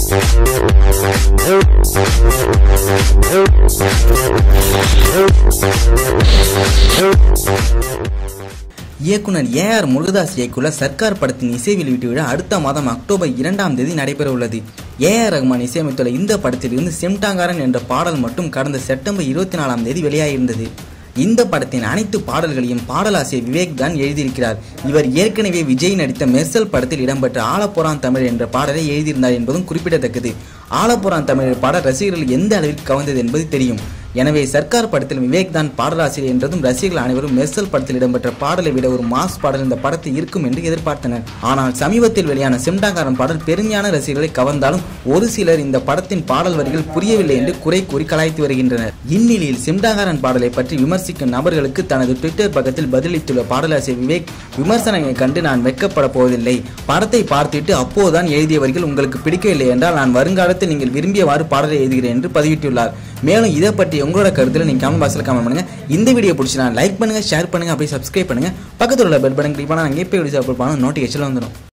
இயக்குனர் A R Murugadoss இயக்குள்ள சர்க்கார் படத்தின் இசை வெளியீட்டு விழா அடுத்த மாதம் அக்டோபர் இரண்டாம் தேதி நடைபெற உள்ளது ஏ ஆர் ரஹ்மான் இசையமைத்துள்ள இந்த படத்திலிருந்து செம்டாங்காரன் என்ற பாடல் மட்டும் கடந்த செப்டம்பர் இருபத்தி நாலாம் தேதி வெளியாகியிருந்தது இந்த படத்தின் அனைத்து பாடல்களையும் பாடலாசிரியர் விவேக் தான் எழுதியிருக்கிறார் இவர் ஏற்கனவே விஜய் நடித்த மெர்சல் படத்தில் இடம்பெற்ற ஆலப்புறான் தமிழ் என்ற பாடலை எழுதியிருந்தார் என்பதும் குறிப்பிடத்தக்கது ஆலப்புறான் தமிழ் பாடல் ரசிகர்கள் எந்த அளவிற்கு கவர்ந்தது என்பது தெரியும் எனவே சர்க்கார் படத்தில் விவேக் தான் பாடலாசிரியர் என்றதும் ரசிகர்கள் அனைவரும் மெர்சல் படத்தில் இடம்பெற்ற பாடலை விட ஒரு மாஸ் பாடல் இந்த படத்தில் இருக்கும் என்று எதிர்பார்த்தனர் ஆனால் சமீபத்தில் வெளியான செம்டாங்காரன் பாடல் பெருமையான ரசிகர்களை கவர்ந்தாலும் ஒரு சிலர் இந்த படத்தின் பாடல் வரிகள் புரியவில்லை என்று குறை கூறி கலாய்த்து வருகின்றனர் இந்நிலையில் செம்டாங்காரன் பாடலை பற்றி விமர்சிக்கும் நபர்களுக்கு தனது ட்விட்டர் பக்கத்தில் பதிலளித்துள்ள பாடலாசிரியர் விவேக் விமர்சனங்களை கண்டு நான் வெட்கப்பட போவதில்லை படத்தை பார்த்துட்டு அப்போதுதான் எழுதிய வரிகள் உங்களுக்கு பிடிக்கவில்லை என்றால் நான் வருங்காலத்தில் நீங்கள் விரும்பியவாறு பாடலை எழுதுகிறேன் என்று பதிவிட்டுள்ளார் மேலும் இதை பற்றி உங்களோட கருத்துல நீங்க கமெண்ட் பாக்ஸ்ல கமெண்ட் பண்ணுங்க இந்த வீடியோ பிடிச்சினா லைக் பண்ணுங்க ஷேர் பண்ணுங்க அப்படியே சப்ஸ்கிரைப் பண்ணுங்க பக்கத்துல உள்ள பெல் பட்டன் கிளிக் பண்ணா நாங்க எப்போ வீடியோ அப்லோட் பண்ணாலும் நோட்டிஃபிகேஷன் வந்துடும்